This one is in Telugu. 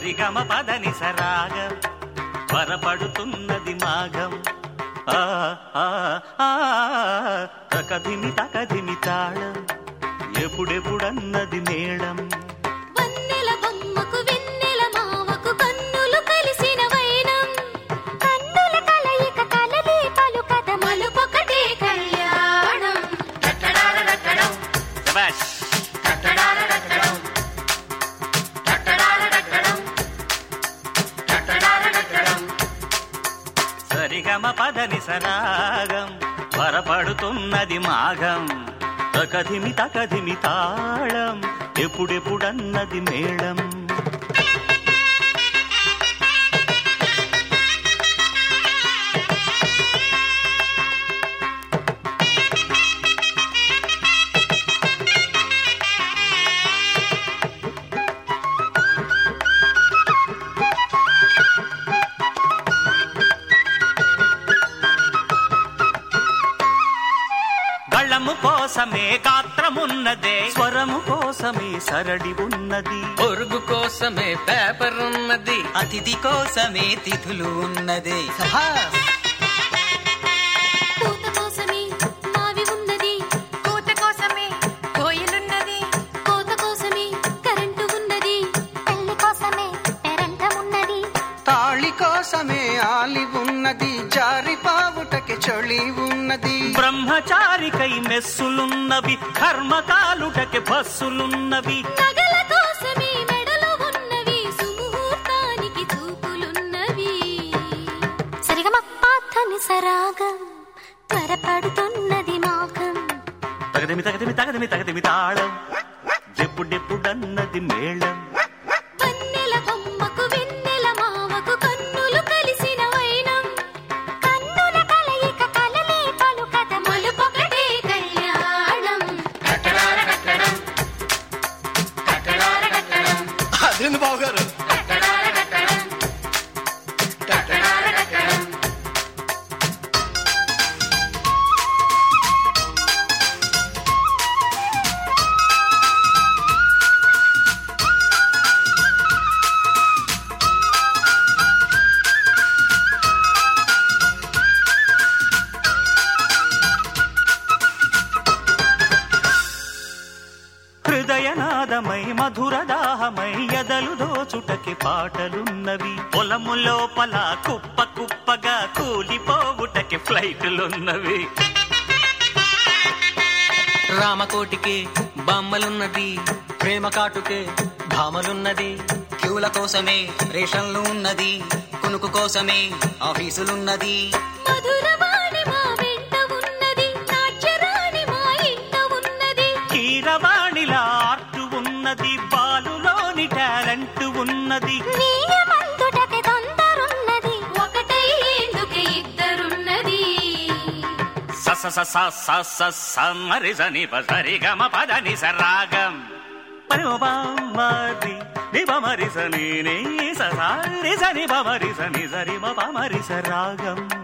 సరిగమ పదని సరాగం త్వరపడుతున్నది మాఘం ఆ ఆ ఆ తకధిమి తకధిమి తాళం ఎప్పుడెప్పుడన్నది మేళం వన్నెల బొమ్మకు వెన్నెల మావకు కన్నులు కలిసిన వైనం కన్నుల కలయిక కలలే పలు కథ మలుపొకటే కళ్యాణం శభాష్ సరిగమ పదని సరాగం త్వరపడుతున్నది మాఘం తకధిమి తకధిమి తాళం ఎప్పుడెప్పుడన్నది మేళం గళము కోసమే గాత్రమున్నదే స్వరము కోసమే సరడి ఉన్నది పొరుగు కోసమే పేపర్ ఉన్నది అతిథి కోసమే తిథులు ఉన్నది పూత కోసమే మావి ఉన్నది కూత కోసమే కోయిలున్నది కోత కోసమే కరెంటు ఉన్నది పెళ్లి కోసమే పెరంటం ఉన్నది తాళి కోసమే ఆలి ఉన్నది జారి పావుటకి చొళి ఉన్నది బ్రహ్మచారికై మెస్సులున్నవి కర్మకాలుటకి బస్సులున్నవి నగల కోసమే మెడలో ఉన్నవి సుముహూర్తానికి చూపులున్నవి సరిగమ పాతని సరాగం త్వరపడుతున్నది మాఘం తగదిమి తగదిమి తగదిమి తగదిమి తాళం ఎప్పుడెప్పుడన్నది మేళం వన్నెల బొమ్మకు వెన్నెల మావకు కన్నులు కలిసిన వైనం కన్నుల కలయిక కలలే పలు కథ మలుపొకటే కళ్యాణం అదేంది బావగారు హృదయనాదమై మధురదాహమై ఎదలు దోచుటకి పాటలున్నవి పొలము లోపల కుప్ప కుప్పగా కూలిపోవుటకి ఫ్లైటులున్నవి రామకోటికి బొమ్మలున్నది ప్రేమ కాటుకే భామలున్నది క్యూల కోసమే రేషన్లు ఉన్నది కునుకు కోసమే ఆఫీసులున్నది మధురవాణి మా వెంట ఉన్నది నాట్యరాణి మా ఇంట ఉన్నది కీరవాణిలా ఆర్టు ఉన్నది బాలులోని టాలెంట్ ఉన్నది నీయమంతుటకి తొందరున్నది ఒకటయ్యేందుకే ఇద్దరున్నది స స స స స స స మరి సని ప సరి గమ పదని సరాగం పరి మ ప మరి ని ప మరి సని ని స స రి సని ప మరి సని సరి మ ప మరి సరాగం